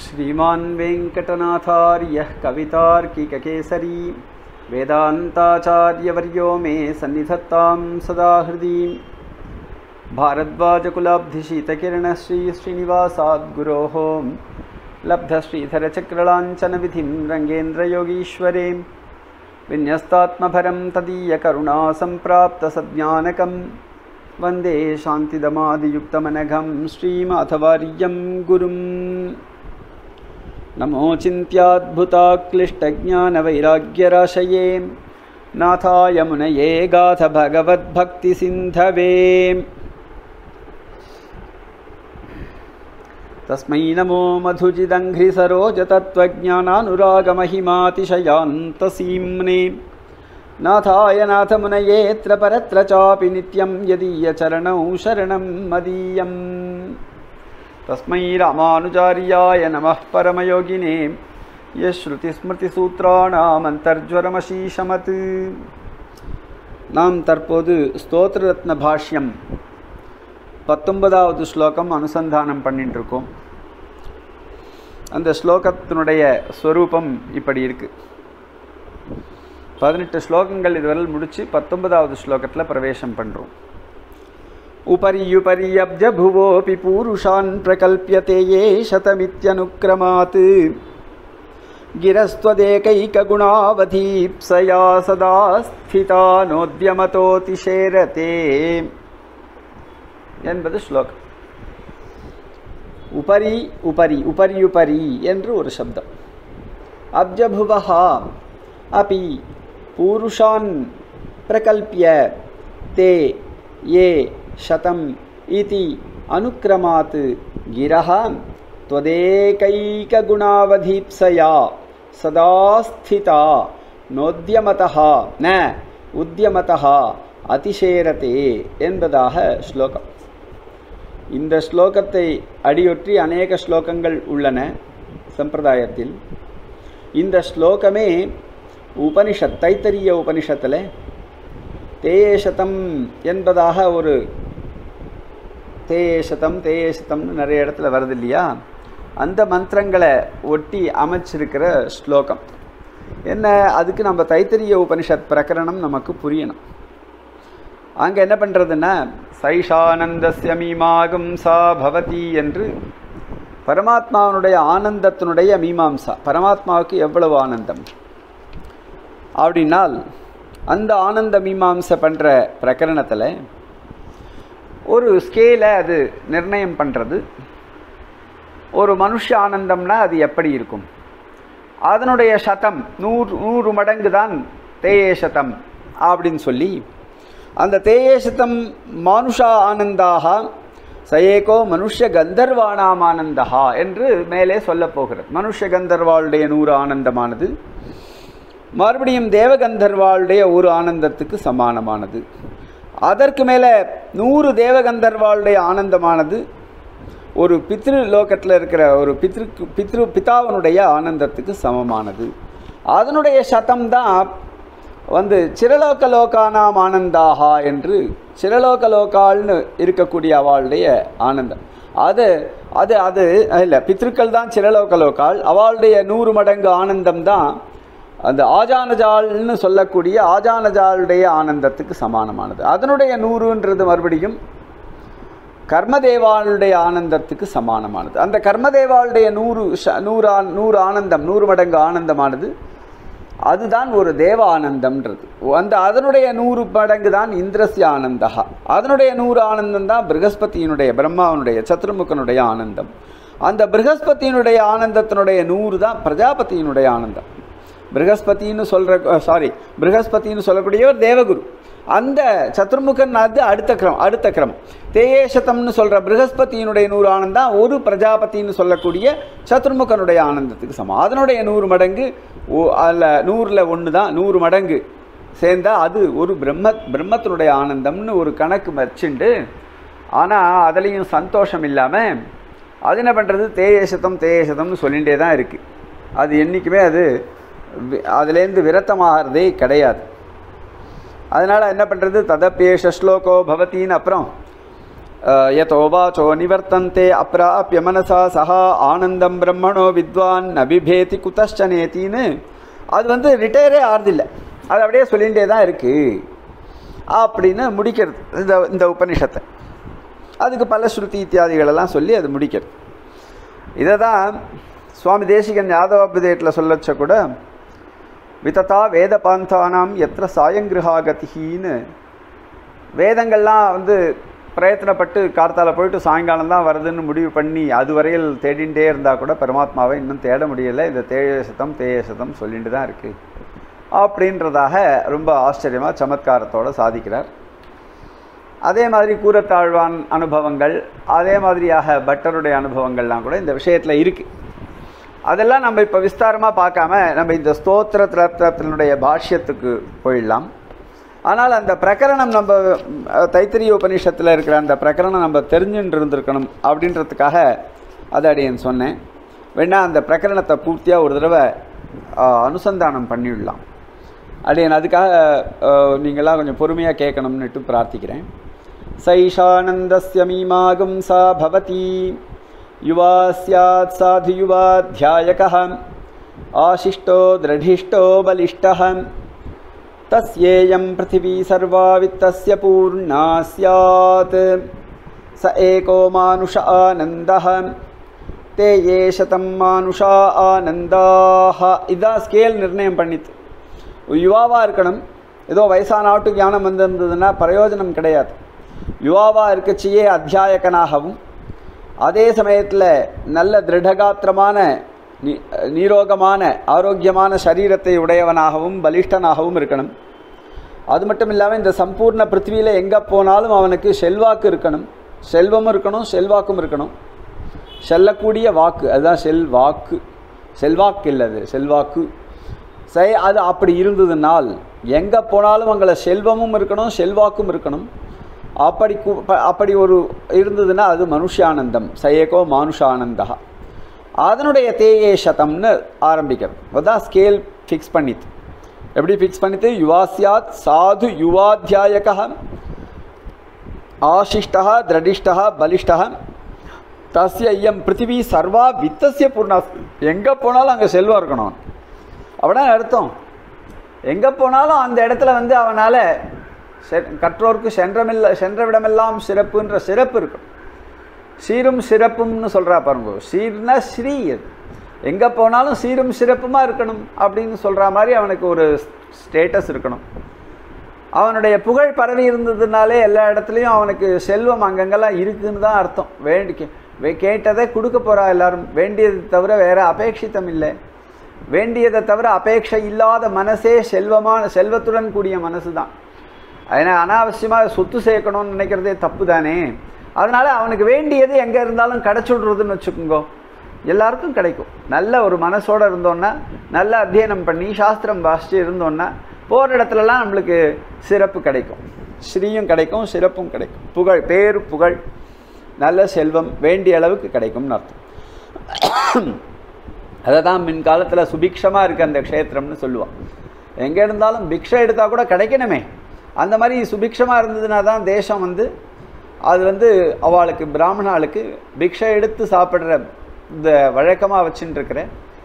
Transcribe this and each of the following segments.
श्रीमान् वेङ्कटनाथार्यः कवितार्किककेसरी वेदान्ताचार्यवर्यो मे सन्निधत्तां सदा हृदि भारद्वाजकुलाब्धिशीतकिरणश्रीश्रीनिवासाद्गुरोः लब्धश्रीधरचक्रलाञ्छनविधिं रङ्गेन्द्रयोगीश्वरे विन्यस्तात्मभरं तदीयकरुणासम्प्राप्तसज्ञानकं वन्दे शान्तिदमादियुक्तमनघं श्रीमाधवार्यं गुरुम् नमो चिन्त्याद्भुताक्लिष्टज्ञानवैराग्यराशये नाथाय मुनये गाथ भगवद्भक्तिसिन्धवे तस्मै नमो मधुजिदङ्घ्रिसरोजतत्त्वज्ञानानुरागमहिमातिशयान्तसीम्ने नाथाय नाथमुनयेऽत्र परत्र चापि नित्यं यदीयचरणौ शरणं मदीयम् तस्मै रामानुजार्याय नमः परमयोगिने यश्रुतिस्मृतिसूत्राणामन्तर्ज्वरमशीशमत् நாம் தற்போது ஸ்தோத்திர ரத்ன பாஷ்யம் பத்தொன்பதாவது ஸ்லோகம் அனுசந்தானம் பண்ணிட்டு இருக்கோம் அந்த ஸ்லோகத்தினுடைய ஸ்வரூபம் இப்படி இருக்கு பதினெட்டு ஸ்லோகங்கள் இதுவரை முடிச்சு பத்தொன்பதாவது ஸ்லோகத்தில் பிரவேசம் பண்ணுறோம் उपरि अब्जभुवोऽपि पूरुषान् प्रकल्प्यते ये शतमित्यनुक्रमात् गिरस्त्वदेकैकगुणावधीप्सया सदा स्थिता नोद्यमतोतिशेरते என்பது ஸ்லோகம் உபரி உபரி உபரி உபரி என்று ஒரு சப்தம் அப்ஜபுவஹா அபி பூருஷான் பிரகல்பிய தே ये शतम् इति अनुक्रमात् गिरः त्वदेकैकगुणावधीप्सया सदा स्थिता नोद्यमतः न உத்தியமதா அதிசேரத்தே என்பதாக ஸ்லோகம் இந்த ஸ்லோகத்தை அடியொற்றி அநேக ஸ்லோகங்கள் உள்ளன சம்பிரதாயத்தில் இந்த ஸ்லோகமே உபனிஷத் தைத்தரிய உபனிஷத்தில் தேயேசதம் என்பதாக ஒரு தேயேசதம் தேயேசதம்னு நிறைய இடத்துல வருது இல்லையா அந்த மந்திரங்களை ஒட்டி அமைச்சிருக்கிற ஸ்லோகம் என்ன அதுக்கு நம்ம தைத்தரிய உபனிஷத் பிரகரணம் நமக்கு புரியணும் அங்கே என்ன பண்ணுறதுன்னா சைஷானந்தஸ்ய மீமாகும் சா பவதி என்று பரமாத்மாவனுடைய ஆனந்தத்தினுடைய மீமாம்சா பரமாத்மாவுக்கு எவ்வளவு ஆனந்தம் அப்படின்னால் அந்த ஆனந்த மீமாம்சை பண்ணுற பிரகரணத்தில் ஒரு ஸ்கேலை அது நிர்ணயம் பண்ணுறது ஒரு மனுஷ ஆனந்தம்னா அது எப்படி இருக்கும் அதனுடைய சதம் நூறு நூறு மடங்கு தான் தேயே சதம் அப்படின்னு சொல்லி அந்த தேயே சதம் மானுஷா ஆனந்தாக சயேகோ மனுஷ கந்தர்வானாம் ஆனந்தா என்று மேலே சொல்லப் போகிறது மனுஷ கந்தர்வாளுடைய நூறு ஆனந்தமானது மறுபடியும் தேவகந்தர்வாளுடைய ஒரு ஆனந்தத்துக்கு சமானமானது அதற்கு மேலே நூறு தேவகந்தர்வாளுடைய ஆனந்தமானது ஒரு பித்ரு லோகத்தில் இருக்கிற ஒரு பித்ருக்கு பித்ரு பிதாவனுடைய ஆனந்தத்துக்கு சமமானது அதனுடைய சதம் தான் வந்து சிரலோக லோகானாம் ஆனந்தாகா என்று சிரலோக லோகால்னு இருக்கக்கூடிய அவளுடைய ஆனந்தம் அது அது அது இல்லை பித்ருக்கள் தான் சிரலோக லோகால் அவளுடைய நூறு மடங்கு ஆனந்தம் தான் அந்த ஆஜானஜால்னு சொல்லக்கூடிய ஆஜானஜாலுடைய ஆனந்தத்துக்கு சமானமானது அதனுடைய நூறுன்றது மறுபடியும் கர்மதேவாளுடைய ஆனந்தத்துக்கு சமானமானது அந்த கர்மதேவாளுடைய நூறு நூறு நூறு ஆனந்தம் நூறு மடங்கு ஆனந்தமானது அதுதான் ஒரு தேவ ஆனந்தம்ன்றது அந்த அதனுடைய நூறு மடங்கு தான் இந்திரஸ்ய ஆனந்தா அதனுடைய நூறு ஆனந்தம் தான் பிரகஸ்பதியினுடைய பிரம்மாவனுடைய சத்ருமுகனுடைய ஆனந்தம் அந்த பிரகஸ்பதியினுடைய ஆனந்தத்தினுடைய நூறு தான் பிரஜாபதியினுடைய ஆனந்தம் பிரகஸ்பதினு சொல்கிற சாரி பிரகஸ்பதினு சொல்லக்கூடியவர் தேவகுரு அந்த சத்ருமுகன் அது அடுத்த கிரமம் அடுத்த கிரமம் தேயேசத்தம்னு சொல்கிற பிரகஸ்பதியினுடைய நூறு ஆனந்தம் ஒரு பிரஜாபதினு சொல்லக்கூடிய சத்ருமுகனுடைய ஆனந்தத்துக்கு சமம் அதனுடைய நூறு மடங்கு ஓ அதில் நூறில் ஒன்று தான் நூறு மடங்கு சேர்ந்தால் அது ஒரு பிரம்ம பிரம்மத்தினுடைய ஆனந்தம்னு ஒரு கணக்கு வச்சுண்டு ஆனால் அதுலேயும் சந்தோஷம் இல்லாமல் அது என்ன பண்ணுறது தேயேசத்தம் தேயேசத்தம்னு சொல்லிகிட்டே தான் இருக்குது அது என்றைக்குமே அது அதுலேருந்து விரத்தமாகிறதே கிடையாது அதனால் என்ன பண்ணுறது ததப்பேஷ ஸ்லோகோ பவத்தின்னு அப்புறம் யதோ வாச்சோ நிவர்த்தந்தே அப்ராப்பிய மனசா சஹா ஆனந்தம் பிரம்மணோ வித்வான் நபிபேதி குதஷ்டனேத்தின்னு அது வந்து ரிட்டையரே ஆறுதில்லை அது அப்படியே சொல்லிகிட்டே தான் இருக்குது அப்படின்னு முடிக்கிறது இந்த இந்த உபனிஷத்தை அதுக்கு பல ஸ்ருதி இத்தியாதிகளெல்லாம் சொல்லி அது முடிக்கிறது இதை தான் சுவாமி தேசிகன் யாதவாபிதேட்டில் சொல்லச்ச கூட விததா வேத பாந்தானாம் எத்திர சாயங்கிருஹாகதின்னு வேதங்கள்லாம் வந்து பிரயத்தனப்பட்டு கார்த்தால போயிட்டு சாயங்காலம் தான் வருதுன்னு முடிவு பண்ணி அது வரையில் தேடிண்டே இருந்தால் கூட பரமாத்மாவை இன்னும் தேட முடியலை இந்த தேயசதம் தேயசதம் சொல்லிட்டு தான் இருக்குது அப்படின்றதாக ரொம்ப ஆச்சரியமாக சமத்காரத்தோடு சாதிக்கிறார் அதே மாதிரி கூரத்தாழ்வான் அனுபவங்கள் அதே மாதிரியாக பட்டருடைய அனுபவங்கள்லாம் கூட இந்த விஷயத்தில் இருக்குது அதெல்லாம் நம்ம இப்போ விஸ்தாரமாக பார்க்காம நம்ம இந்த ஸ்தோத்திர திரத்தினுடைய பாஷ்யத்துக்கு போயிடலாம் ஆனால் அந்த பிரகரணம் நம்ம அஹ், தைத்திரிய உபநிஷத்தில் இருக்கிற அந்த பிரகரணம் நம்ம தெரிஞ்சுட்டு இருந்திருக்கணும் அப்படின்றதுக்காக அதை அடியேன் சொன்னேன் வேணா அந்த பிரகரணத்தை பூர்த்தியாக ஒரு தடவை அஹ், அனுசந்தானம் பண்ணிவிடலாம் அடியேன் அதுக்காக அஹ், நீங்களாம் கொஞ்சம் பொறுமையாக கேட்கணும்னுட்டு பிரார்த்திக்கிறேன் சைஷானந்தஸ்ய மீமாகும் சா பவதி யுவா ஸ்யாத் சாது யுவாத்தியாயகः ஆசிஷ்டோ திரடிஷ்டோ பலிஷ்டः तस्येयं पृथिवी सर्वा वित्तस्य पूर्णा स्यात् स एको मानुष आनन्दः ते ये शतं மானுஷா ஆனந்தாக இதான் ஸ்கேல் நிர்ணயம் பண்ணித்து யுவாவாக இருக்கணும் ஏதோ வயசான ஆட்டு ஞானம் வந்திருந்ததுன்னா பிரயோஜனம் கிடையாது யுவாவாக இருக்கச்சியே அத்தியாயகனாகவும் அதே சமயத்தில் நல்ல திருடகாத்திரமான நீ- நீரோகமான ஆரோக்கியமான சரீரத்தை உடையவனாகவும் பலிஷ்டனாகவும் இருக்கணும் அது மட்டும் இல்லாமல் இந்த சம்பூர்ண பிருத்திவியில் எங்கே போனாலும் அவனுக்கு செல்வாக்கு இருக்கணும் செல்வமும் இருக்கணும் செல்வாக்கும் இருக்கணும் செல்லக்கூடிய வாக்கு அதுதான் செல்வாக்கு செல்வாக்கு இல்லை அது செல்வாக்கு சரி அது அப்படி இருந்ததுனால் எங்கே போனாலும் அங்கே செல்வமும் இருக்கணும் செல்வாக்கும் இருக்கணும் அப்படி கு- ப- அப்படி ஒரு இருந்ததுன்னா அது மனுஷானந்தம் சயேகோ மானுஷானந்தா அதனுடைய தேயே சதம்னு ஆரம்பிக்கிறது அதான் ஸ்கேல் ஃபிக்ஸ் பண்ணித்து எப்படி ஃபிக்ஸ் பண்ணித்து யுவாசியாத் சாது யுவாத்தியாயக ஆசிஷ்டா திரடிஷ்டா பலிஷ்டா தஸ்ய ஐயம் பிருத்திவி சர்வா வித்தசிய பூர்ணா எங்கே போனாலும் அங்கே செல்வம் இருக்கணும் அப்படின்னா அர்த்தம் எங்கே போனாலும் அந்த இடத்துல வந்து அவனால் கற்றோருக்கு சென்றமில்ல சென்றவிடமெல்லாம் சிறப்புன்ற சிறப்பு இருக்கும் சீரும் சிறப்பும்னு சொல்கிறா பாருங்க சீர்னா ஸ்ரீ அது எங்கே போனாலும் சீரும் சிறப்புமா இருக்கணும் அப்படின்னு சொல்கிற மாதிரி அவனுக்கு ஒரு ஸ்டேட்டஸ் இருக்கணும் அவனுடைய புகழ் பரவி இருந்ததுனாலே எல்லா இடத்துலையும் அவனுக்கு செல்வம் அங்கங்கெல்லாம் இருக்குன்னு தான் அர்த்தம் வேண்டி கே- வே- கேட்டதை கொடுக்க போகிறா எல்லாரும் வேண்டியது தவிர வேற அபேட்சித்தம் இல்லை வேண்டியதை தவிர அபேட்சை இல்லாத மனசே செல்வமான செல்வத்துடன் கூடிய மனசு தான் ஏன்னா அனாவசியமாக சொத்து சேர்க்கணும்னு நினைக்கிறதே தப்பு தானே அதனால் அவனுக்கு வேண்டியது எங்கே இருந்தாலும் கிடச்சுடுறதுன்னு வச்சுக்கோங்க எல்லாருக்கும் கிடைக்கும் நல்ல ஒரு மனசோட இருந்தோன்னா நல்ல அத்தியனம் பண்ணி சாஸ்திரம் வாசித்து இருந்தோன்னா போகிற இடத்துலலாம் நம்மளுக்கு சிறப்பு கிடைக்கும் ஸ்ரீயும் கிடைக்கும் சிறப்பும் கிடைக்கும் புகழ் பேரு புகழ் நல்ல செல்வம் வேண்டிய அளவுக்கு கிடைக்கும்னு அர்த்தம் அதை தான் மின் காலத்தில் சுபிக்ஷமாக இருக்குது அந்த க்ஷேத்திரம்னு சொல்லுவான் எங்கே இருந்தாலும் பிக்ஷை எடுத்தால் கூட கிடைக்கணுமே அந்த மாதிரி சுபிக்ஷமாக இருந்ததுனா தான் தேசம் வந்து அது வந்து அவளுக்கு பிராமணாளுக்கு பிக்ஷை எடுத்து சாப்பிட்ற இந்த வழக்கமாக வச்சுட்டு இருக்கிற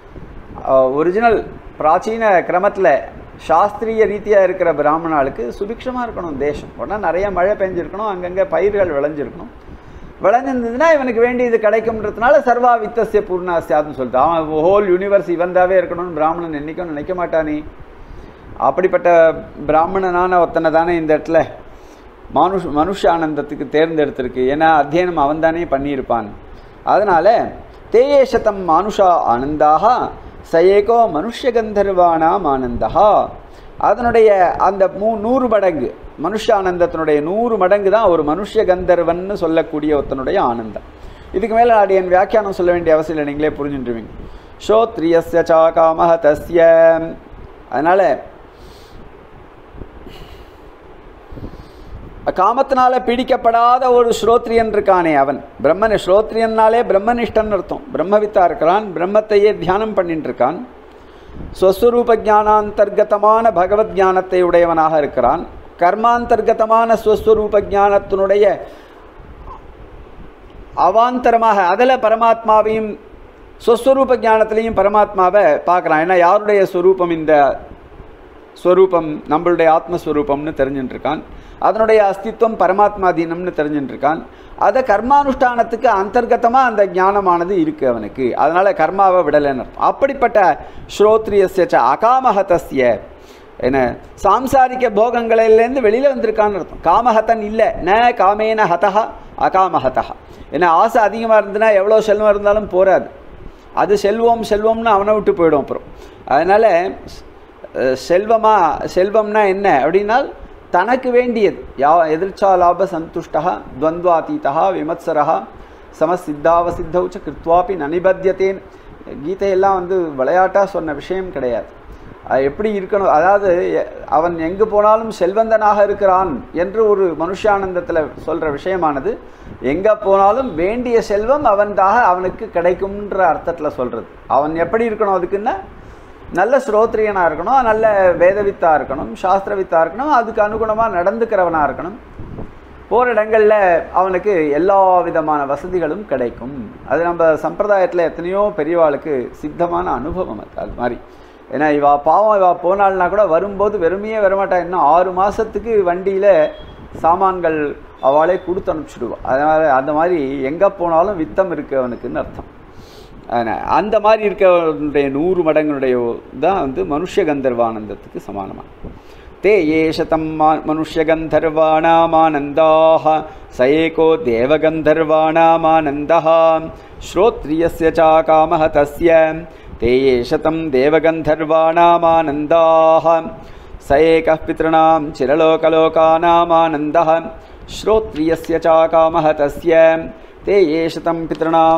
ஒரிஜினல் பிராச்சீன கிரமத்தில் சாஸ்திரிய ரீதியாக இருக்கிற பிராமணாளுக்கு சுபிக்ஷமாக இருக்கணும் தேசம் உடனே நிறைய மழை பெஞ்சிருக்கணும் அங்கங்கே பயிர்கள் விளைஞ்சிருக்கணும் விளைஞ்சிருந்ததுன்னா இவனுக்கு வேண்டியது கிடைக்கும்ன்றதுனால சர்வா வித்தசிய பூர்ணாசியாதுன்னு சொல்லிட்டு அவன் ஹோல் யூனிவர்ஸ் இவன்தாவே இருக்கணும்னு பிராமணன் என்னைக்கும் நினைக்க மாட்டானே அப்படிப்பட்ட பிராமணனான ஒருத்தனை தானே இந்த இடத்துல மனுஷ மனுஷ ஆனந்தத்துக்கு தேர்ந்தெடுத்திருக்கு ஏன்னா அத்தியனம் அவன் தானே பண்ணியிருப்பான் அதனால் தேயேஷதம் மானுஷா ஆனந்தாக சயேகோ மனுஷ்ய கந்தர்வானாம் ஆனந்தா அதனுடைய அந்த மூ நூறு மடங்கு மனுஷ ஆனந்தத்தினுடைய நூறு மடங்கு தான் ஒரு மனுஷ்ய கந்தர்வன்னு சொல்லக்கூடிய ஒருத்தனுடைய ஆனந்தம் இதுக்கு மேலே நான் என் வியாக்கியானம் சொல்ல வேண்டிய அவசியம் இல்லை நீங்களே புரிஞ்சுட்டுருவீங்க ஸ்ரோத்ரியஸ்ய சா காமஹ தஸ்ய அதனால் காமத்தினால பீடிக்கப்படாத ஒரு ஸ்ரோத்ரியன் இருக்கானே அவன் பிரம்மன் ஸ்ரோத்ரியன்னாலே பிரம்மனிஷ்டன் அர்த்தம் பிரம்மவித்தா இருக்கிறான் பிரம்மத்தையே தியானம் பண்ணிட்டு இருக்கான் ஸ்வஸ்வரூப ஞானாந்தர்கதமான பகவத் ஞானத்தை உடையவனாக இருக்கிறான் கர்மாந்தர்கதமான ஸ்வஸ்வரூப ஞானத்தினுடைய அவாந்தரமாக அதில் பரமாத்மாவையும் சொஸ்வரூப ஞானத்திலையும் பரமாத்மாவை பார்க்கலாம் ஏன்னா யாருடைய ஸ்வரூபம் இந்த ஸ்வரூபம் நம்மளுடைய ஆத்மஸ்வரூபம்னு தெரிஞ்சுட்டு இருக்கான் அதனுடைய அஸ்தித்வம் பரமாத்மாதீனம்னு தெரிஞ்சுட்டு இருக்கான் அதை கர்மானுஷ்டானத்துக்கு அந்தர்கதமாக அந்த ஞானமானது இருக்குது அவனுக்கு அதனால் கர்மாவை விடலைன்னு அர்த்தம் அப்படிப்பட்ட ஸ்ரோத்ரியஸ்ய ச அகாமஹதஸ்ய என்ன சாம்சாரிக்க போகங்களிலேருந்து வெளியில் வந்திருக்கான்னு அர்த்தம் காமஹதன் இல்லை ந காமேன ஹதஹா அகாமஹதா ஏன்னா ஆசை அதிகமாக இருந்ததுன்னா எவ்வளோ செல்வம் இருந்தாலும் போராது அது செல்வம் செல்வம்னு அவனை விட்டு போயிடும் அப்புறம் அதனால் செல்வமா செல்வம்னா என்ன அப்படின்னா தனக்கு வேண்டியது யா எதிர்ச்சா லாப சந்துஷ்டா துவந்த்வாதீதா விமத்சரா சமசித்தாவசித்தௌ ச கிருத்வாப்பி நனிபத்தியத்தேன் கீதையெல்லாம் வந்து விளையாட்டாக சொன்ன விஷயம் கிடையாது அது எப்படி இருக்கணும் அதாவது எ- அவன் எங்கு போனாலும் செல்வந்தனாக இருக்கிறான் என்று ஒரு மனுஷானந்தத்தில் சொல்கிற விஷயமானது எங்கே போனாலும் வேண்டிய செல்வம் அவன்தாக அவனுக்கு கிடைக்கும்ன்ற அர்த்தத்தில் சொல்கிறது அவன் எப்படி இருக்கணும் அதுக்குன்னா நல்ல ஸ்ரோத்ரியனாக இருக்கணும் நல்ல வேதவித்தா இருக்கணும் சாஸ்திரவித்தா இருக்கணும் அதுக்கு அனுகுணமாக நடந்துக்கிறவனாக இருக்கணும் போகிற இடங்களில் அவனுக்கு எல்லா விதமான வசதிகளும் கிடைக்கும் அது நம்ம சம்பிரதாயத்தில் எத்தனையோ பெரியவாளுக்கு சித்தமான அனுபவம் அது அது மாதிரி ஏன்னா இவா பாவம் இவா போனாள்னா கூட வரும்போது வெறுமையே வரமாட்டா இன்னும் ஆறு மாதத்துக்கு வண்டியில் சாமான்கள் அவளே கொடுத்து அனுப்பிச்சிடுவா அதனால் அந்த மாதிரி எங்கே போனாலும் வித்தம் இருக்கு அவனுக்குன்னு அர்த்தம் அதனால் அந்த மாதிரி இருக்கவனுடைய நூறு மடங்களுடைய தான் வந்து மனுஷ கந்தர்வானந்தத்துக்கு சமானமாக ते ये शतं मा मनुष्यगन्धर्वाणामानन्दाः स एको देवगन्धर्वाणामानन्दः श्रोत्रियस्य च कामः तस्य ते ये शतं देवगन्धर्वाणामानन्दाः स एकः पितॄणां चिरलोकलोकानामानन्दः श्रोत्रियस्य च कामः तस्य ते ये शतं पितॄणां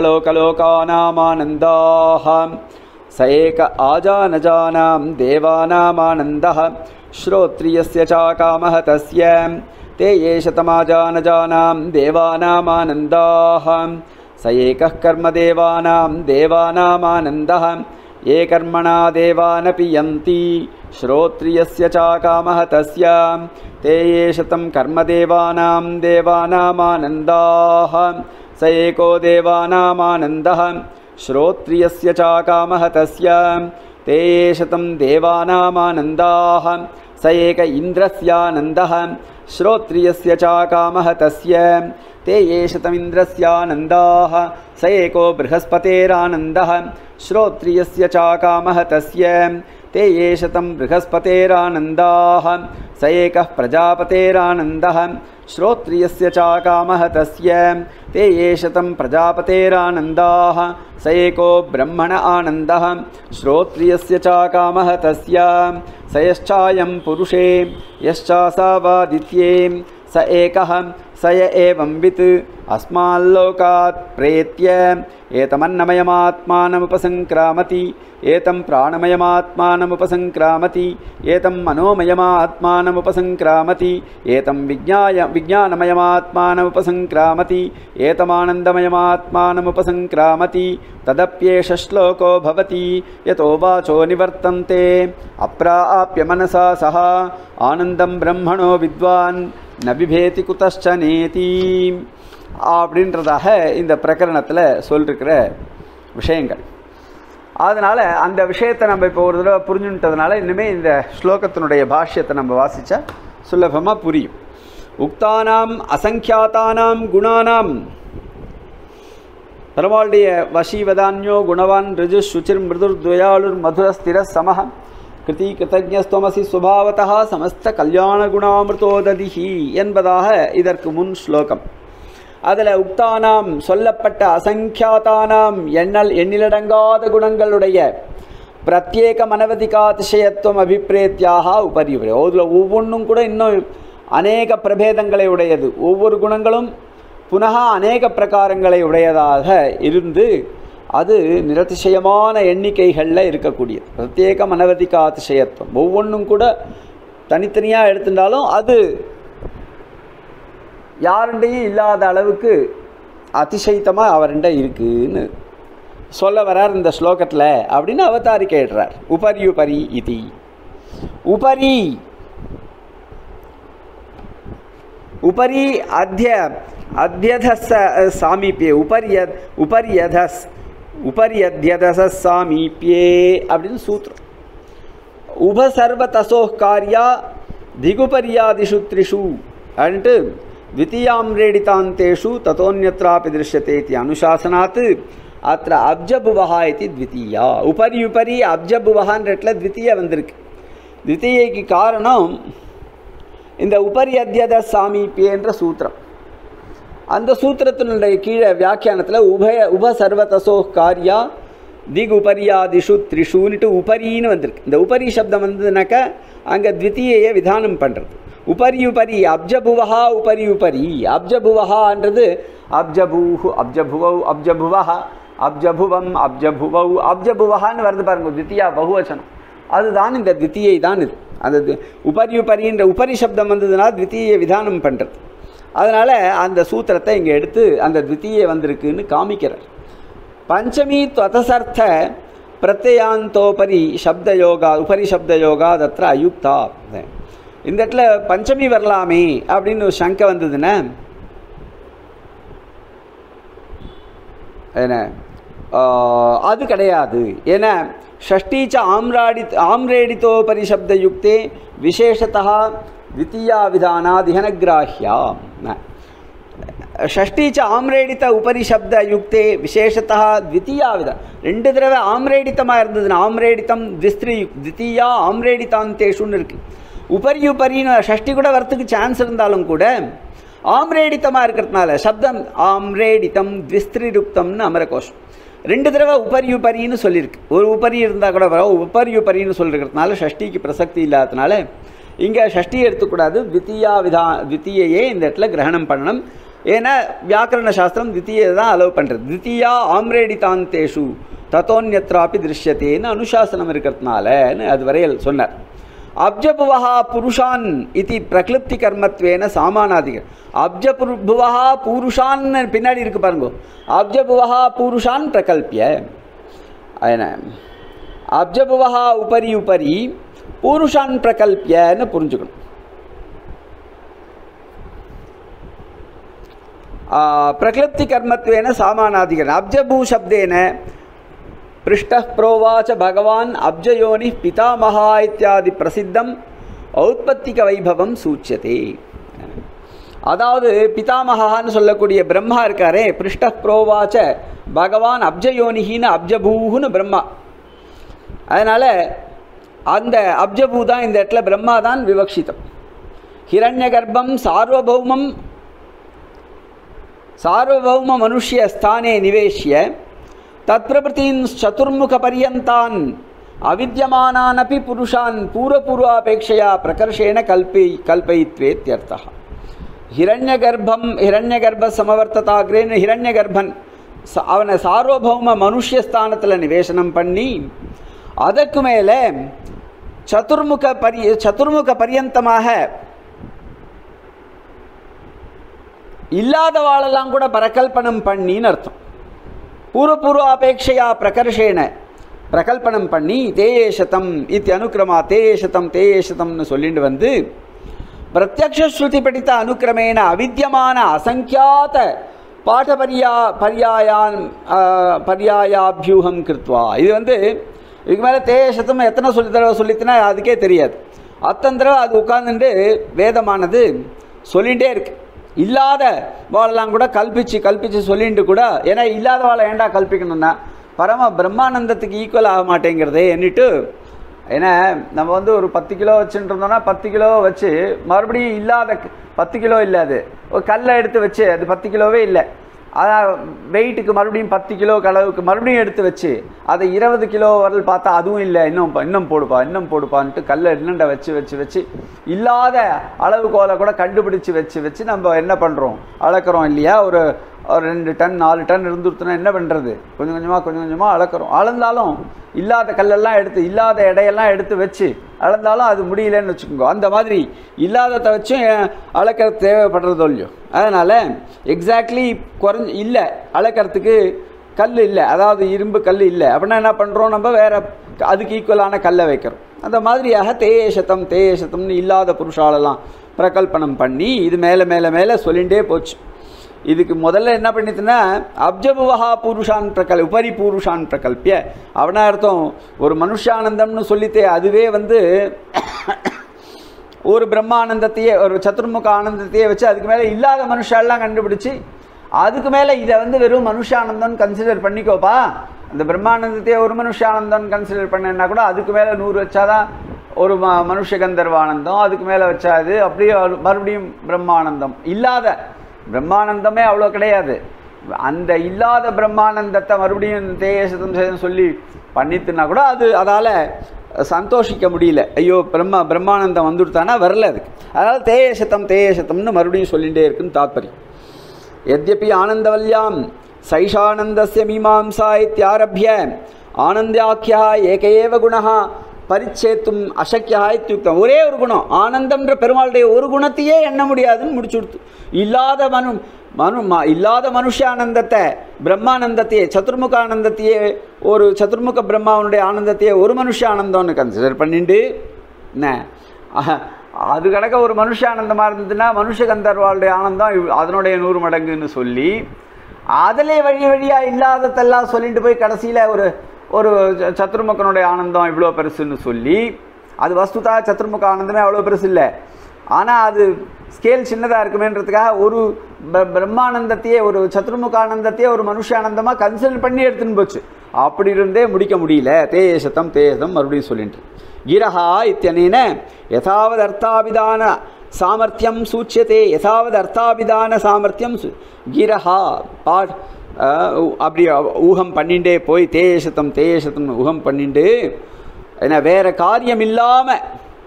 चिरलोकलोकानामानन्दाः स एक आजानजानां देवानामानन्दः श्रोत्रियस्य च कामः तस्य ते ये शतमाजानजानां देवानामानन्दाः स एकः कर्मदेवानां देवानामानन्दः ये कर्मणा देवानपि यन्ति श्रोत्रियस्य च कामः तस्य ते ये शतं कर्मदेवानां देवानामानन्दाः स एको देवानामानन्दः श्रोत्रियस्य च कामः तस्य ते ये शतं देवानामानन्दाः स एक इन्द्रस्यानन्दः श्रोत्रियस्य च कामः तस्य ते ये शतमिन्द्रस्यानन्दाः स एको बृहस्पतेरानन्दः श्रोत्रियस्य च कामः तस्य ते ये शतं बृहस्पतेरानन्दाः स एकः प्रजापतेरानन्दः श्रोत्रियस्य च कामः तस्य ते ये शतं प्रजापतेरानन्दाः स एको ब्रह्मण आनन्दः श्रोत्रियस्य च कामः तस्य स यश्चायं पुरुषे यश्चासावादित्ये स एकः स य एवंवित् अस्माल्लोकात् प्रेत्य एतमन्नमयमात्मानमुपसङ्क्रामति एतं प्राणमयमात्मानमुपसङ्क्रामति एतं मनोमयमात्मानमुपसङ्क्रामति एतं विज्ञाय विज्ञानमयमात्मानमुपसङ्क्रामति एतमानन्दमयमात्मानमुपसङ्क्रामति तदप्येष श्लोको भवति यतो वाचो निवर्तन्ते अप्राप्य मनसा सह आनन्दं ब्रह्मणो विद्वान् न बिभेति कुतश्च நேதி அப்படின்றதாக இந்த பிரகரணத்தில் சொல்லிருக்கிற விஷயங்கள் அதனால் அந்த விஷயத்தை நம்ம இப்போ ஒரு தடவை புரிஞ்சுட்டதுனால இனிமேல் இந்த ஸ்லோகத்தினுடைய பாஷ்யத்தை நம்ம வாசித்தா சுலபமாக புரியும் உக்தானாம் அசங்கியாத்தானாம் குணானாம் பெருமாளுடைய வசீவதான்யோ குணவான் ரிஜு சுச்சிர் மிருதுர் துவயாளுர் மதுர ஸ்திர சமஹ கிருதி கிருத்தஜஸ்துவமசி சுபாவதா சமஸ்த கல்யாண குணாமிருதோததிஹி என்பதாக இதற்கு முன் ஸ்லோகம் அதில் உக்தானாம் சொல்லப்பட்ட அசங்கியாதானாம் எண்ணல் எண்ணிலடங்காத குணங்களுடைய பிரத்யேக மனவதிகாதிசயத்துவம் அபிப்பிரேத்தியாக உபரி அதில் ஒவ்வொன்றும் கூட இன்னும் அநேக பிரபேதங்களை உடையது ஒவ்வொரு குணங்களும் புனக அநேக பிரகாரங்களை உடையதாக இருந்து அது நிரதிசயமான எண்ணிக்கைகளில் இருக்கக்கூடியது பிரத்யேக மனவதிக அதிசயத்துவம் ஒவ்வொன்றும் கூட தனித்தனியாக எடுத்துட்டாலும் அது யாருண்டையும் இல்லாத அளவுக்கு அதிசயித்தமாக அவருண்ட இருக்குன்னு சொல்ல வரார் இந்த ஸ்லோகத்தில் அப்படின்னு அவதாரி கேடுறார் உபரி உபரி இதி உபரி உபரி அத்திய அத்தியதஸ் சாமீப்பியே உபரிய உபரியதஸ் உபரியத்யதச சாமீப்பியே அப்படின்னு சூத்திரம் உபசர்வதசோ காரியா திகுபரியாதிஷு த்ரிஷு అంటూ ద్వితీయాంరేడితాంతేషు తతోన్యత్రాపి దృశ్యతే ఇది అనుశాసనాత్ అత్ర అబ్జభువహ ఇది ద్వితీయ ఉపరి ఉపరి அப்ஜபுவஹான்றட்ல ద్వితీయ வந்திருக்கு ద్వితீயக்கு காரணம் இந்த உபரி அத்தியத சாமீப்பியன்ற சூத்திரம் அந்த சூத்திரத்தினுடைய கீழே வியாக்கியானத்தில் உபய உப சர்வதசோ காரியா திக் உபரியாதிஷு த்ரிஷூன்ட்டு உபரின்னு வந்திருக்கு இந்த உபரி சப்தம் வந்ததுனாக்கா அங்கே த்வித்தீயை விதானம் பண்ணுறது உபரி உபரி அப்ஜபுவஹா உபரி உபரி அப்ஜபுவஹான்றது அப்ஜபூஹு அப்ஜபுவௌ அப்ஜபுவஹா அப்ஜபுவம் அப்ஜபுவௌ அப்ஜபுவஹான்னு வருது பாருங்க த்வித்தியா பகுவச்சனம் அதுதான் இந்த த்வித்தீயை தான் இது அந்த தி- உபரி உபரின்ற உபரி சப்தம் வந்ததுனால த்வித்தீயை விதானம் பண்ணுறது அதனால் அந்த சூத்திரத்தை இங்கே எடுத்து அந்த த்வித்தீயை வந்திருக்குன்னு காமிக்கிறார் பஞ்சமி त्वतसर्थ பிரத்யாந்தோபரி சப்தயோகா உபரி சப்தயோகா தத்திர அயுக்தா இந்த இடத்துல பஞ்சமி வரலாமே அப்படின்னு ஒரு சங்கை வந்ததுன்னா என்ன ஆஹ், அது கிடையாது ஏன்னா ஷஷ்டீச்ச ஆம்ராடி ஆம்ரேடித்தோபரி சப்தயுக்தே விசேஷத்தா द्वितीया विधानादिहनग्राह्या ஷஷ்டீச்ச ஆம்ரேடித்த உபரிசப்தயுக்தே விசேஷத்தா த்வித்தீயா வித ரெண்டு தடவை ஆம்ரேடித்தமாக இருந்ததுன்னா ஆம்ரேடித்தம் திஸ்திரி த்வித்தீயா ஆம்ரேடித்தாந்தேஷுன்னு இருக்குது உபரி உபரின்னு ஷஷ்டி கூட வரத்துக்கு சான்ஸ் இருந்தாலும் கூட ஆம்ரேடித்தமாக இருக்கிறதுனால சப்தம் ஆம்ரேடித்தம் த்விஸ்திரிருப்தம்னு அமரகோஷம் ரெண்டு தடவை உபரி உபரின்னு சொல்லியிருக்கு ஒரு உபரி இருந்தால் கூட வரும் உபரி உபரின்னு சொல்லிருக்கிறதுனால ஷஷ்டிக்கு பிரசக்தி இல்லாததுனால இங்கே ஷஷ்டி எடுத்துக்கூடாது த்வித்தீயா விதா த்வித்தீயையே இந்த இடத்துல கிரகணம் பண்ணணும் ஏன்னா வியாக்கரண சாஸ்திரம் த்வித்தீயை தான் அலோவ் பண்ணுறது த்வித்தீயா ஆம்ரேடிதாந்தேஷு தத்தோன்யத்ராப்பி திருஷ்யத்தேன்னு அனுசாசனம் இருக்கிறதுனாலன்னு அது வரையில் சொன்னார் அப்ஜபுவஹா புருஷான் இது பிரக்லிப்தி கர்மத்வேன சாமானாதிகள் அப்ஜபுவஹா புருஷான் பின்னாடி இருக்கு பாருங்க அப்ஜபுவஹா புருஷான் பிரகல்பிய என்ன அப்ஜபுவஹா உபரி உபரி புருஷான் பிரகல்பியன்னு புரிஞ்சுக்கணும் ஆ, பிரக்லிப்தி கர்மத்வேன சாமானாதிகன் அப்ஜபூ சப்தேன पृष्ठः प्रोवाच भगवान् अब्जयोनिः पितामहा इत्यादि பிரசித்தம் ஔத்பத்திக வைபவம் சூச்சியதே அதாவது பிதாமகான்னு சொல்லக்கூடிய பிரம்மா இருக்காரே பிருஷ்ட புரோவாச்ச பகவான் அப்ஜயோனிகின்னு அப்ஜபூன்னு பிரம்மா அதனால் அந்த அப்ஜபூ தான் இந்த இடத்துல பிரம்மா தான் விவக்ஷிதம் ஹிரண்ய கர்ப்பம் சார்வபௌமம் ಸಾರ್ವಭೌಮ ಮನುಷ್ಯ ಸ್ಥಾನೆ ನಿವೇಶ್ಯ ತತ್ಪ್ರಭೃತೀನ್ ಚತುರ್ಮುಖಪರ್ಯಂತಾನ್ ಅವಿದ್ಯಮಾನಾನಪಿ ಪುರುಷಾನ್ ಪೂರ್ವಪೂರ್ವಾಪೇಕ್ಷೆಯ ಪ್ರಕರ್ಷೇಣ ಕಲ್ಪಿ ಕಲ್ಪಯಿತ್ವೇತ್ಯರ್ಥಃ ಹಿರಣ್ಯಗರ್ಭಂ ಹಿರಣ್ಯಗರ್ಭ ಸಮವರ್ತತಾಗ್ರೇன்னு ಹಿರಣ್ಯಗರ್ಭன் ச- அவனை சார்வபௌம மனுஷ்ய ஸ்தானத்தில் நிவேசனம் பண்ணி அதற்கு மேலே சதுர்முக பரி சதுர்முக பரியந்தமாக இல்லாதவாளெல்லாம் கூட பரகல்பனம் பண்ணின்னு அர்த்தம் பூர்வபூர்வ அபேட்சையா பிரகர்ஷேன பிரகல்பனம் பண்ணி தேயேஷதம் இத்தி அனுக்கிரமா தேயேஷதம் தேயேஷதம்னு சொல்லிட்டு வந்து பிரத்யக்ஷஸ்ருதி படித்த அனுக்கிரமேண அவித்தியமான அசங்கியாத பாடபரியா பரியாயான் ஆ, பரியாயாபியூகம் கிருத்வா இது வந்து இதுக்கு மேலே தேயசத்தம் எத்தனை சொல்லி தடவை சொல்லித்துனா அதுக்கே தெரியாது அத்தனை தடவை அது உட்கார்ந்துட்டு வேதமானது சொல்லிகிட்டே இருக்கு இல்லாத வாழெல்லாம் கூட கல்பிச்சு கல்பிச்சு சொல்லிட்டு கூட ஏன்னா இல்லாத வாழை ஏன்டா கல்பிக்கணும்னா பரம பிரம்மானந்தத்துக்கு ஈக்குவல் ஆக மாட்டேங்கிறதே எண்ணிட்டு ஏன்னா நம்ம வந்து ஒரு பத்து கிலோ வச்சுட்டு இருந்தோம்னா பத்து கிலோ வச்சு மறுபடியும் இல்லாத க- பத்து கிலோ இல்லை அது ஒரு கல்லை எடுத்து வச்சு அது பத்து கிலோவே இல்லை அதான் வெயிட்டுக்கு மறுபடியும் பத்து கிலோ அளவுக்கு மறுபடியும் எடுத்து வச்சு அதை இருபது கிலோ வரல் பார்த்தா அதுவும் இல்லை இன்னும் ப- இன்னும் போடுப்பா இன்னும் போடுப்பான்ட்டு கல்லை என்னண்ட வச்சு வச்சு வச்சு இல்லாத அளவுகோலை கூட கண்டுபிடிச்சு வச்சு வச்சு நம்ம என்ன பண்ணுறோம் அளக்கிறோம் இல்லையா ஒரு ஒரு ரெண்டு டன் நாலு டன் இருந்துருத்துனா என்ன பண்ணுறது கொஞ்சம் கொஞ்சமாக கொஞ்சம் கொஞ்சமாக அளக்கிறோம் அளந்தாலும் இல்லாத கல்லெல்லாம் எடுத்து இல்லாத எடையெல்லாம் எடுத்து வச்சு அளந்தாலும் அது முடியலன்னு வச்சுக்கோங்க அந்த மாதிரி இல்லாததை வச்சும் ஏன் அளக்கிறது தேவைப்படுறதோ இல்லையோ அதனால் எக்ஸாக்ட்லி குறைஞ்ச இல்லை அளக்கிறதுக்கு கல் இல்லை அதாவது இரும்பு கல் இல்லை அப்படின்னா என்ன பண்ணுறோம் நம்ம வேற அதுக்கு ஈக்குவலான கல்லை வைக்கிறோம் அந்த மாதிரியாக தேயசத்தம் தேயசத்தம்னு இல்லாத புருஷாலெல்லாம் பிரகல்பனம் பண்ணி இது மேலே மேலே மேலே சொல்லிகிட்டே போச்சு இதுக்கு முதல்ல என்ன பண்ணிட்டுன்னா அப்ஜபுவஹா புருஷான் பிரகல் உபரி புருஷான் பிரகல்பிய அவனா அர்த்தம் ஒரு மனுஷானந்தம்னு சொல்லித்தே அதுவே வந்து ஒரு பிரம்மானந்தத்தையே ஒரு சத்துர்முக ஆனந்தத்தையே வச்சு அதுக்கு மேலே இல்லாத மனுஷாலாம் கண்டுபிடிச்சி அதுக்கு மேலே இதை வந்து வெறும் மனுஷானந்தம்னு கன்சிடர் பண்ணிக்கோப்பா அந்த பிரம்மானந்தத்தையே ஒரு மனுஷானந்தம்னு கன்சிடர் பண்ணேன்னா கூட அதுக்கு மேலே நூறு வச்சாதான் ஒரு ம மனுஷ கந்தர்வானந்தம் அதுக்கு மேலே வச்சா இது அப்படியே ஒரு- மறுபடியும் பிரம்மானந்தம் இல்லாத பிரம்மானந்தமே அவ்வளோ கிடையாது அந்த இல்லாத பிரம்மானந்தத்தை மறுபடியும் தேயசதம் செய்தம் சொல்லி பண்ணித்துனா கூட அது அதால் சந்தோஷிக்க முடியல ஐயோ பிரம்மா பிரம்மானந்தம் வந்துடுத்தானா வரல அதுக்கு அதனால் தேயசத்தம் தேயசத்தம்னு மறுபடியும் சொல்லிகிட்டே இருக்குன்னு தாத்பரியம் यद्यपि आनन्दवल्यां सैषानन्दस्य मीमांसा इत्यारभ्य आनन्द्याख्यः एक एव गुणः பரிச்சேத்தும் அசக்கியா இத்தியுக்தம் ஒரே ஒரு குணம் ஆனந்தம்ன்ற பெருமாளுடைய ஒரு குணத்தையே எண்ண முடியாதுன்னு முடிச்சு கொடுத்து இல்லாத மனு மனு ம- இல்லாத மனுஷானந்தத்தை பிரம்மானந்தத்தையே சதுர்முக ஆனந்தத்தையே ஒரு சதுர்முக பிரம்மாவனுடைய ஆனந்தத்தையே ஒரு மனுஷ ஆனந்தம்னு கன்சிடர் பண்ணிட்டு என்ன அஹ், அது கணக்க ஒரு மனுஷ ஆனந்தமாக இருந்ததுன்னா மனுஷ கந்தர்வாளுடைய ஆனந்தம் இவ்- அதனுடைய நூறு மடங்குன்னு சொல்லி அதிலே வழி வழியாக இல்லாததெல்லாம் சொல்லிட்டு போய் கடைசியில் ஒரு ஒரு ச- சத்துர்முகனுடைய ஆனந்தம் இவ்வளோ பெருசுன்னு சொல்லி அது வஸ்துதா சத்துர்முக ஆனந்தமே அவ்வளோ பெருசு இல்லை ஆனால் அது ஸ்கேல் சின்னதாக இருக்குமேன்றதுக்காக ஒரு ப- பிரம்மானந்தத்தையே ஒரு சத்துர்முக ஆனந்தத்தையே ஒரு மனுஷ ஆனந்தமாக கன்சிடர் பண்ணி எடுத்துன்னு போச்சு அப்படி இருந்தே முடிக்க முடியல தேயசத்தம் தேயசம் மறுபடியும் சொல்லிட்டு गिरहा इत्यनेन यथावदर्थाभिधान सामर्थ्यं सूच्यते यथावदर्थाभिधान सामर्थ्यं सु गिरहा பாட் அப்படி ஊகம் பண்ணிண்டே போய் தேயசத்தம் தேயசத்தம் ஊகம் பண்ணிண்டு ஏன்னா வேற காரியம் இல்லாமல்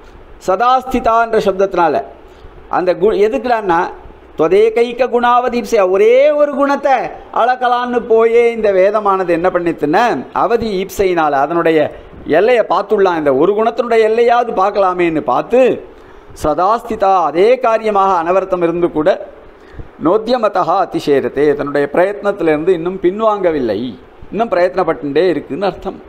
சதாஸ்திதான்ற சப்தத்தினால அந்த கு எதுக்குலான்னா தொதேகைக்க குணாவதீப்சை ஒரே ஒரு குணத்தை அளக்கலான்னு போயே இந்த வேதமானது என்ன பண்ணித்துன்னா அவதி ஈப்சையினால் அதனுடைய எல்லையை பார்த்துடலாம் இந்த ஒரு குணத்தினுடைய எல்லையாவது பார்க்கலாமேன்னு பார்த்து சதாஸ்திதா அதே காரியமாக அனவர்த்தம் இருந்து கூட நோத்தியமதா அதிசேரத்தே தன்னுடைய பிரயத்னத்திலிருந்து இன்னும் பின்வாங்கவில்லை இன்னும் பிரயத்னப்பட்டுட்டே இருக்குன்னு அர்த்தம்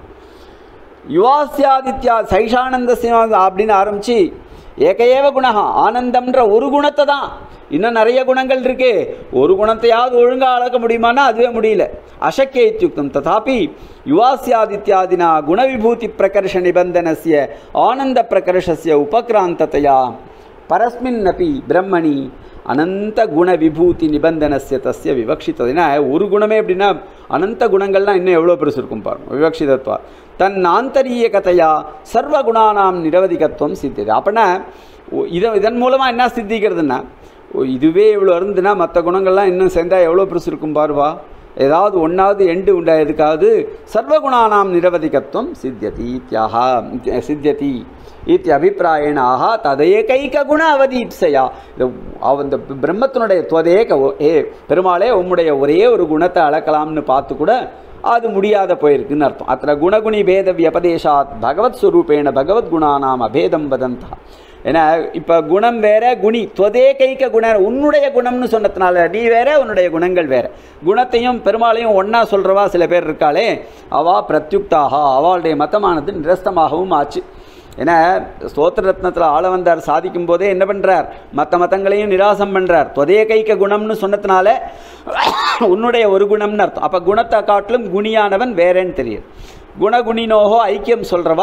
யுவாசியாதித்யா சைஷானந்த அப்படின்னு ஆரம்பிச்சு ஏகையேவ குணகா ஆனந்தம்ன்ற ஒரு குணத்தை தான் இன்னும் நிறைய குணங்கள் இருக்கு ஒரு குணத்தையாவது ஒழுங்கா அளக்க முடியுமானா அதுவே முடியல அசக்கிய இத்தியுக்தம் ததாபி யுவாசியாதித்யாதினா குணவிபூதி பிரகர்ஷ நிபந்தனஸ்ய ஆனந்த பிரகர்ஷஸ்ய உபக்ராந்ததையா பரஸ்மின் அப்பி பிரம்மணி அனந்த குண விபூதி நிபந்தனஸ்ய தஸ்ய விவக்ஷித்தது ஏன்னா ஒரு குணமே எப்படின்னா அனந்த குணங்கள்லாம் இன்னும் எவ்வளோ பெருசு இருக்கும் பாருங்க விவக்ஷிதத்வா தன் ஆந்தரிய கதையா சர்வ குணானாம் நிரவதிகத்துவம் சித்தியது அப்படின்னா ஒ- இதை இதன் மூலமாக என்ன சித்திக்கிறதுன்னா ஓ, இதுவே இவ்வளோ இருந்துன்னா மற்ற குணங்கள்லாம் இன்னும் சேர்ந்தா எவ்வளோ பெருசு இருக்கும் பாருவா ஏதாவது ஒன்றாவது எண்டு உண்டா எதுக்காவது சர்வகுணானாம் நிரவதிகத்துவம் சித்தியதி இத்தியாகா சித்தியதி இத்தி அபிப்பிராயண ஆஹா ததையகைக குண அவதீப்சையா இந்த அவ- இந்த பிரம்மத்தினுடைய துவதேக ஒ- ஏ பெருமாளே உம்முடைய ஒரே ஒரு குணத்தை அளக்கலாம்னு பார்த்து கூட அது முடியாத போயிருக்குன்னு அர்த்தம் அத்த குணகுணி பேத வியபதேசாத் பகவத் ஸ்வரூபேண பகவத் குணானாம் அபேதம் வதந்தா ஏன்னா இப்போ குணம் வேற குணி துவதே கைக்க குண உன்னுடைய குணம்னு சொன்னதுனால நீ வேற உன்னுடைய குணங்கள் வேற குணத்தையும் பெருமாளையும் ஒன்றா சொல்கிறவா சில பேர் இருக்காளே அவா பிரத்யுக்தாக அவளுடைய மதமானது நிரஸ்தமாகவும் ஆச்சு ஏன்னா ஸ்தோத்திர ரத்னத்தில் ஆள வந்தார் சாதிக்கும் போதே என்ன பண்ணுறார் மற்ற மதங்களையும் நிராசம் பண்ணுறார் தொதே கைக்க குணம்னு சொன்னதுனால உன்னுடைய ஒரு குணம்னு அர்த்தம் அப்போ குணத்தை காட்டிலும் குணியானவன் வேறேன்னு தெரியுது குணகுணினோகோ ஐக்கியம் சொல்கிறவா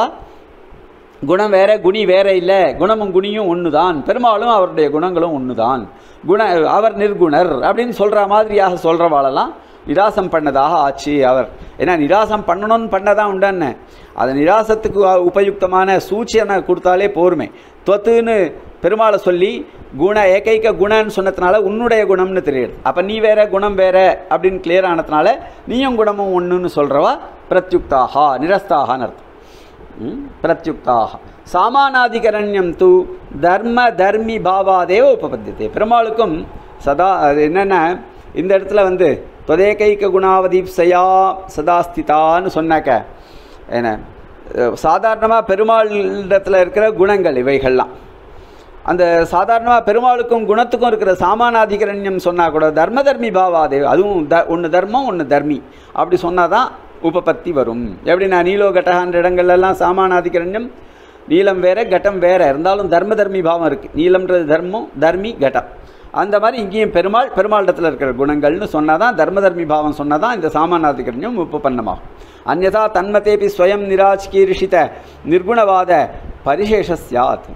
குணம் வேற குணி வேற இல்லை குணமும் குணியும் ஒன்று தான் பெரும்பாலும் அவருடைய குணங்களும் ஒன்று தான் குண அவர் நிர்குணர் அப்படின்னு சொல்கிற மாதிரியாக சொல்கிறவாளெல்லாம் நிராசம் பண்ணதாக ஆச்சு அவர் ஏன்னா நிராசம் பண்ணணும்னு பண்ணதான் உண்டான்னு அது நிராசத்துக்கு உ- உபயுக்தமான சூச்சனை கொடுத்தாலே போருமே தொத்துன்னு பெருமாளை சொல்லி குண ஏகைக்க குணன்னு சொன்னதுனால உன்னுடைய குணம்னு தெரியுது அப்போ நீ வேற குணம் வேற அப்படின்னு கிளியர் ஆனதுனால நீயும் குணமும் ஒன்றுன்னு சொல்கிறவா பிரத்யுக்தாகா நிரஸ்தாகான்னு அர்த்தம் ம், பிரத்யுக்தாக சாமானாதிகரண்யம் தூ தர்ம தர்மி பாவாதேவ உபபத்தியத்தை பெருமாளுக்கும் சதா அது என்னென்ன இந்த இடத்துல வந்து தொதேகைக்க குணாவதீப்சையா சதாஸ்திதான்னு சொன்னாக்க என்ன சாதாரணமாக பெருமாள் இடத்துல இருக்கிற குணங்கள் இவைகள்லாம் அந்த சாதாரணமாக பெருமாளுக்கும் குணத்துக்கும் இருக்கிற சாமானாதிகரண்யம் சொன்னால் கூட தர்ம தர்மி பாவாதே அதுவும் த ஒன்று தர்மம் ஒன்று தர்மி அப்படி சொன்னால் தான் உபபத்தி வரும் எப்படின்னா நீலோ கட்டகான்ற இடங்கள்லாம் சாமானாதிகரண்யம் நீலம் வேற கட்டம் வேற இருந்தாலும் தர்ம தர்மி பாவம் இருக்குது நீலம்ன்றது தர்மம் தர்மி கட்டம் அந்த மாதிரி இங்கேயும் பெருமாள் பெருமாளிடத்தில் இருக்கிற குணங்கள்னு சொன்னால் தான் தர்மதர்மி பாவம் சொன்னால் தான் இந்த சாமானாதிகரண்யம் உபபன்னமாகும் அந்யதா தன்மதேபி ஸ்வயம் நிராஜ்கீர்ஷித நிர்குணவாத பரிசேஷ சியாத்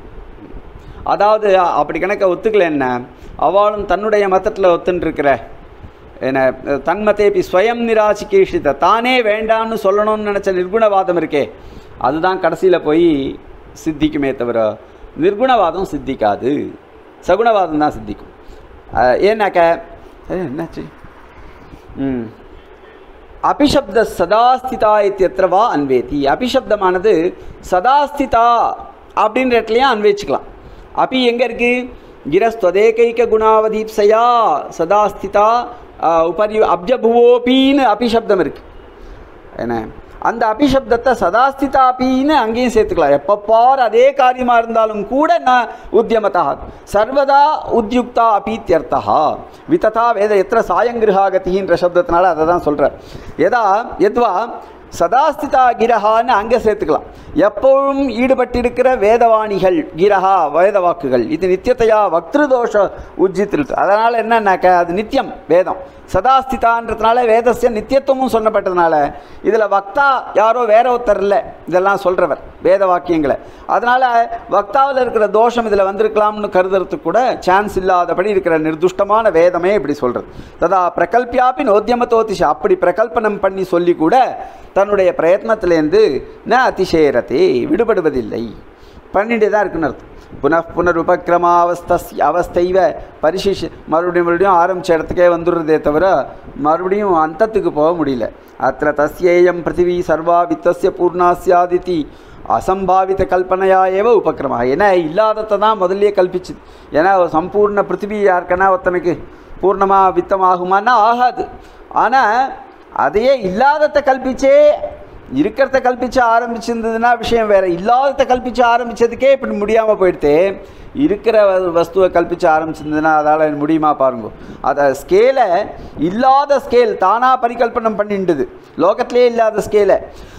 அதாவது அப்படி கணக்க ஒத்துக்கல என்ன அவளும் தன்னுடைய மதத்தில் ஒத்துன்ருக்கிற என்ன தன்மதேபி ஸ்வயம் நிராசிகீஷித தானே வேண்டாம்னு சொல்லணும்னு நினச்ச நிர்குணவாதம் இருக்கே அதுதான் கடைசியில் போய் சித்திக்குமே தவிர நிர்குணவாதம் சித்திக்காது சகுணவாதம் தான் சித்திக்கும் அஹ் ஏன்னாக்க ஏய், என்னாச்சு ம் அபிஷப்த சதாஸ்திதா இத்தியத்திர வா அன்வேதி அபிஷப்தமானது சதாஸ்திதா அப்படின்ற இடத்துலையும் அன்வேச்சிக்கலாம் அபி எங்கே இருக்கு கிரஸ்துவதேகைக குணாவதீப்சையா சதாஸ்திதா ஆஹ், உபரி அப்ஜபுவோபின்னு அபிஷப்தம் இருக்கு என்ன அந்த அபிஷப்தத்தை சதாஸ்திதா அப்பின்னு அங்கேயும் சேர்த்துக்கலாம் எப்போ பார் அதே காரியமாக இருந்தாலும் கூட ந உத்தியமதா சர்வதா உத்யுக்தா அபீத்தியர்த்தா விததா வேத எத்திர சாயங்கிருஹாகத்தின்ற சப்தத்தினால அதை தான் சொல்கிறார் எதா எத்வா சதாஸ்திதா கிரஹான்னு அங்கே சேர்த்துக்கலாம் எப்பவும் ஈடுபட்டிருக்கிற வேதவாணிகள் கிரஹா வேத வாக்குகள் இது நித்தியத்தையா வக்திருதோஷ உஜ்ஜித்திருக்கு அதனால் என்னன்னாக்க அது நித்தியம் வேதம் சதாஸ்திதான்றதுனால வேதஸ்ய நித்தியத்துவமும் சொல்லப்பட்டதுனால இதில் வக்தா யாரோ வேற ஒருத்தர் இல்லை இதெல்லாம் சொல்கிறவர் வேத வாக்கியங்களை அதனால் வக்தாவில் இருக்கிற தோஷம் இதில் வந்திருக்கலாம்னு கருதுறதுக்கு கூட சான்ஸ் இல்லாதபடி இருக்கிற நிர்துஷ்டமான வேதமே இப்படி சொல்கிறது ததா பிரகல்பியாப்பி நோத்தியமத்தோதிஷ அப்படி பிரகல்பனம் பண்ணி சொல்லி கூட தன்னுடைய பிரயத்னத்திலேருந்து ந அதிசேரத்தே விடுபடுவதில்லை பண்ணிட்டே தான் இருக்குன்னு அர்த்தம் புனః புனருபக்கிரமாவஸ்தஸ் அவஸ்தைவ பரிசிஷ் மறுபடியும் மறுபடியும் ஆரம்பித்த இடத்துக்கே வந்துடுறதே தவிர மறுபடியும் அந்தத்துக்கு போக முடியல அத்த தஸ்யேயம் பிருத்திவி சர்வா வித்தஸ்ய பூர்ணாஸ்யாதித்தி அசம்பாவித கல்பனையா ஏவ உபக்கிரமா ஏன்னா இல்லாததை தான் முதல்லயே கல்பிச்சுது ஏன்னா ஒரு சம்பூர்ண பிருத்திவி யாருக்கனா ஒருத்தனுக்கு பூர்ணமாக வித்தமாகுமான்னா ஆகாது ஆனால் அதையே இல்லாததை கல்பிச்சே இருக்கிறத கல்பிச்சு ஆரம்பிச்சிருந்ததுன்னா விஷயம் வேற இல்லாததை கல்பிச்சு ஆரம்பிச்சதுக்கே இப்படி முடியாமல் போயிடுத்து இருக்கிற வ- வஸ்துவை கல்பிச்சு ஆரம்பிச்சிருந்ததுன்னா அதால் முடியுமா பாருங்க அதை ஸ்கேலை இல்லாத ஸ்கேல் தானாக பரிகல்பனம் பண்ணிண்டுது லோகத்திலே இல்லாத ஸ்கேலை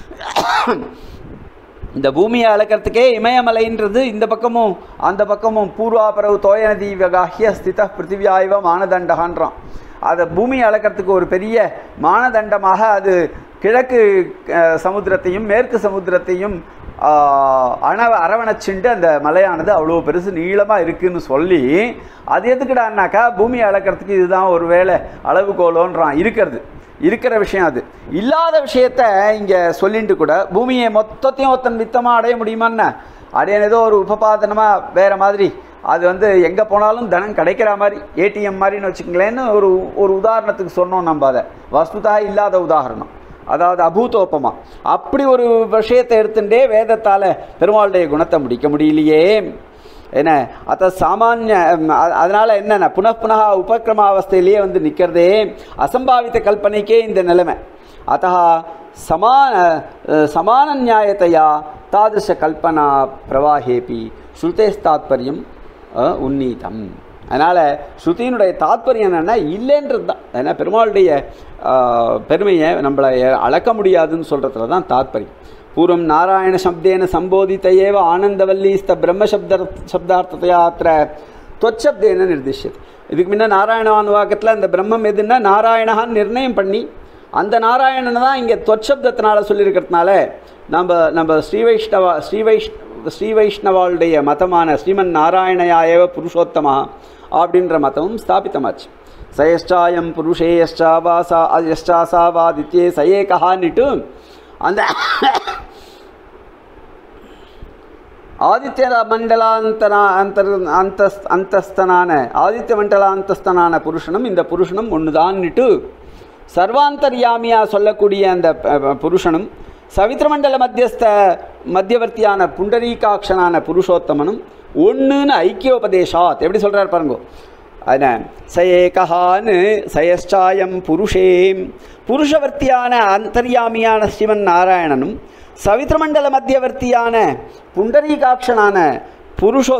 இந்த பூமியை அளக்கிறதுக்கே இமயமலைன்றது இந்த பக்கமும் அந்த பக்கமும் பூர்வாபரவு தோய நதி விகாஹிய ஸ்தித பிருத்திவியாய்வ மானதண்டகான்றான் அதை பூமியை அளக்கிறதுக்கு ஒரு பெரிய மானதண்டமாக அது கிழக்கு அஹ், சமுத்திரத்தையும் மேற்கு சமுத்திரத்தையும் ஆஹ், அண அரவணைச்சுண்டு அந்த மலையானது அவ்வளோ பெருசு நீளமாக இருக்குன்னு சொல்லி அது எதுக்குடான்னாக்கா பூமியை அளக்கிறதுக்கு இதுதான் ஒரு வேளை அளவுகோலோன்றான் இருக்கிறது இருக்கிற விஷயம் அது இல்லாத விஷயத்த இங்கே சொல்லிட்டு கூட பூமியை மொத்தத்தையும் ஒருத்தன் வித்தமாக அடைய முடியுமான்னு அடையன் ஏதோ ஒரு உபபாதனமாக வேற மாதிரி அது வந்து எங்கே போனாலும் தனம் கிடைக்கிற மாதிரி ஏடிஎம் மாதிரின்னு வச்சுக்கங்களேன்னு ஒரு ஒரு உதாரணத்துக்கு சொன்னோம் நம்ம அதை வஸ்துதா இல்லாத உதாரணம் அதாவது அபூதோப்பமா அப்படி ஒரு விஷயத்தை எடுத்துட்டே வேதத்தால் பெருமாளுடைய குணத்தை முடிக்க முடியலையே என்ன அத சாமானிய ம், அ- அதனால என்னென்ன புனః புனக உபக்கிரம அவஸ்தையிலேயே வந்து நிற்கிறதே அசம்பாவித கல்பனைக்கே இந்த நிலைமை அத்த சமான அஹ், சமான நியாயத்தையா தாதிருஷ கல்பனா பிரவாகேபி ஸ்ருதேஸ்தாத்பரியம் அஹ், உன்னீதம் அதனால் ஸ்ருதியினுடைய தாத்பரியம் என்னென்னா இல்லைன்றது தான் ஏன்னா பெருமாளுடைய ஆஹ், பெருமையை நம்மளை அளக்க முடியாதுன்னு சொல்கிறதுல தான் தாத்பரியம் பூர்வம் நாராயண சப்தேன சம்போதித்த ஏவ ஆனந்தவல்லீஸ்த பிரம்ம சப்த சப்தார்த்தத்தையா அத்திர தொச்சப்தேன நிர்திஷ்யது இதுக்கு முன்ன நாராயணானுவாக்கத்தில் அந்த பிரம்மம் எதுன்னா நாராயணகான்னு நிர்ணயம் பண்ணி அந்த நாராயணனை தான் இங்கே தொச்சப்தத்தினால சொல்லியிருக்கிறதுனால நம்ம நம்ம ஸ்ரீ வைஷ்ணவா ஸ்ரீ வைஷ் ஸ்ரீ வைஷ்ணவாளுடைய மதமான ஸ்ரீமன் நாராயணயா ஏவ புருஷோத்தமா அப்படின்ற மதமும் ஸ்தாபிதமாச்சு சயஷ்டாயம் புருஷே யஷ்டாவா சா யஷ்டாசா வாதித்யே சயேகஹான்னுட்டு அந்த ஆதித்ய மண்டலாந்தனா அந்தர் அந்த அந்தஸ்தனான ஆதித்ய மண்டலாந்தஸ்தனான புருஷனும் இந்த புருஷனும் ஒன்றுதான்னுட்டு சர்வாந்தர்யாமியா சொல்லக்கூடிய அந்த அஹ், புருஷனும் சவித்ரமண்டல மத்தியஸ்த மத்தியவர்த்தியான புண்டரீகாட்சனான புருஷோத்தமனும் ஒன்றுன்னு ஐக்கியோபதேசாத் எப்படி சொல்கிறார் பாருங்க அன சயேகஹான்னு சயஷ்டாயம் புருஷே புருஷவர்த்தியான அந்தர்யாமியான ஸ்ரீமன் நாராயணனும் சவித்ரமண்டல மத்தியவர்த்தியான புண்டரீகாட்சனான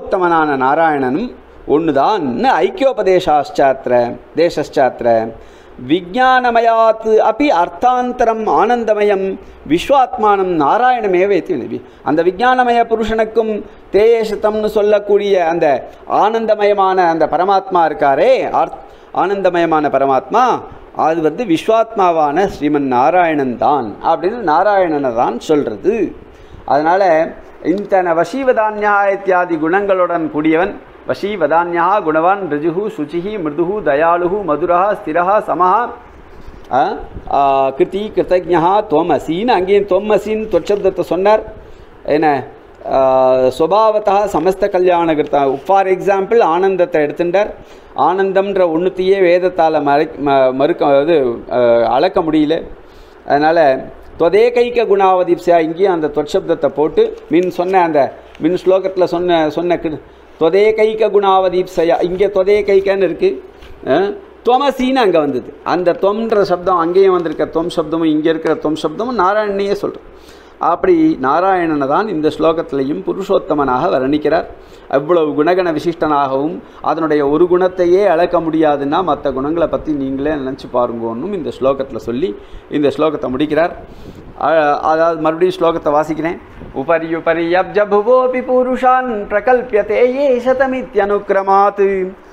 புருஷோத்தமனான நாராயணனும் ஒன்றுதான் ஐக்கியோபதேசாச்சாத்திர தேசச்சாத்திர விஜானமயாத் அப்படி அர்த்தாந்தரம் ஆனந்தமயம் விஸ்வாத்மானம் நாராயணமேவ எத்தி அந்த விஜானமய புருஷனுக்கும் தேயசத்தம்னு சொல்லக்கூடிய அந்த ஆனந்தமயமான அந்த பரமாத்மா இருக்காரே அர்த் ஆனந்தமயமான பரமாத்மா அது வந்து விஸ்வாத்மாவான ஸ்ரீமன் நாராயணன் தான் அப்படின்னு நாராயணனை தான் சொல்கிறது அதனால் இத்தனை வசீவதான்யா இத்தியாதி குணங்களுடன் கூடியவன் வசீவதான்யா குணவான் ரிஜுகு சுச்சிஹி மிருதுகு தயாளுகு மதுரா ஸ்திரா சமஹா கிருதி கிருத்தஜா துவமசின்னு அங்கேயும் துவமசின்னு தொற்சப்தத்தை சொன்னார் என்ன சுபாவத்தா சமஸ்த கல்யாண கிருத்தா ஃபார் எக்ஸாம்பிள் ஆனந்தத்தை எடுத்துட்டார் ஆனந்தம்ன்ற ஒன்றுத்தையே வேதத்தால் மறை ம மறுக்க இது அளக்க முடியல அதனால் தொதேகைக்க குணாவதீப்சா இங்கேயும் அந்த தொற்சப்தத்தை போட்டு மின் சொன்ன அந்த மின் ஸ்லோகத்தில் சொன்ன சொன்ன தொதேகைக்க குணாவதீப்சையா இங்கே தொதேகைக்கன்னு இருக்குது துவமசின்னு அங்கே வந்தது அந்த தொம்ன்ற சப்தம் அங்கேயும் வந்திருக்க தொம் சப்தமும் இங்கே இருக்கிற தொம் சப்தமும் நாராயணனையே சொல்கிறோம் அப்படி நாராயணனை தான் இந்த ஸ்லோகத்திலையும் புருஷோத்தமனாக வர்ணிக்கிறார் அவ்வளவு குணகண விசிஷ்டனாகவும் அதனுடைய ஒரு குணத்தையே அளக்க முடியாதுன்னா மற்ற குணங்களை பற்றி நீங்களே நினச்சி பாருங்கன்னும் இந்த ஸ்லோகத்தில் சொல்லி இந்த ஸ்லோகத்தை முடிக்கிறார் அதாவது மறுபடியும் ஸ்லோகத்தை வாசிக்கிறேன் உபரி உபரி அப்ஜபுவோபி புருஷான் பிரகல்பியதே ஏ சதமித்யனுக்கிரமாத்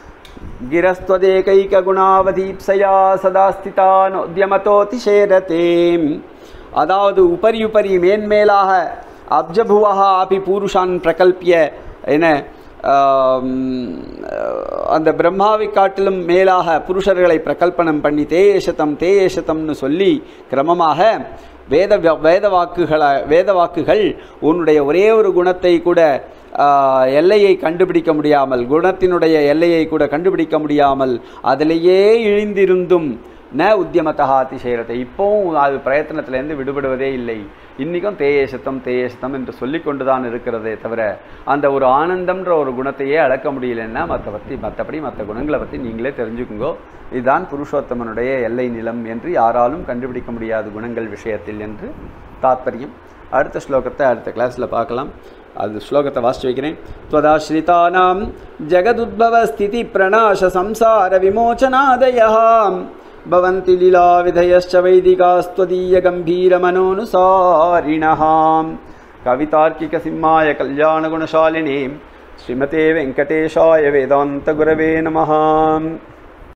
गिरस्त्वदेकैकगुणावधीप्सया सदा स्थितानोद्यमतोऽतिशेरते அதாவது உபரி உபரி மேன்மேலாக அப்ஜபுவா அப்பி பூருஷான் பிரகல்பிய என அந்த பிரம்மாவை காட்டிலும் மேலாக புருஷர்களை பிரகல்பனம் பண்ணி தேயசதம் தேயசதம்னு சொல்லி கிரமமாக வேத வேத வாக்குகளை வேத வாக்குகள் உன்னுடைய ஒரே ஒரு குணத்தை கூட எல்லையை கண்டுபிடிக்க முடியாமல் குணத்தினுடைய எல்லையை கூட கண்டுபிடிக்க முடியாமல் அதிலேயே இழிந்திருந்தும் ந உத்தியமத்தா அதிசயரத்தை இப்போவும் அது பிரயத்தனத்திலேருந்து விடுபடுவதே இல்லை இன்றைக்கும் தேயேசத்தம் தேயேசத்தம் என்று சொல்லி கொண்டு தான் இருக்கிறதே தவிர அந்த ஒரு ஆனந்தம்ன்ற ஒரு குணத்தையே அளக்க முடியலன்னா மற்ற பற்றி மற்றபடி மற்ற குணங்களை பற்றி நீங்களே தெரிஞ்சுக்குங்கோ இதுதான் புருஷோத்தமனுடைய எல்லை நிலம் என்று யாராலும் கண்டுபிடிக்க முடியாத குணங்கள் விஷயத்தில் என்று தாத்பரியம் அடுத்த ஸ்லோகத்தை அடுத்த கிளாஸில் பார்க்கலாம் அது ஸ்லோகத்தை வாசிச்சு வைக்கிறேன் त्वदाश्रितानां जगदुद्भवस्थितिप्रणाशसंसारविमोचनादयः भवन्ति लीलाविधयश्च वैदिकास्त्वदीयगम्भीरमनोनुसारिणः कवितार्किकसिंहाय कल्याणगुणशालिनी श्रीमते वेङ्कटेशाय वेदान्तगुरवे नमः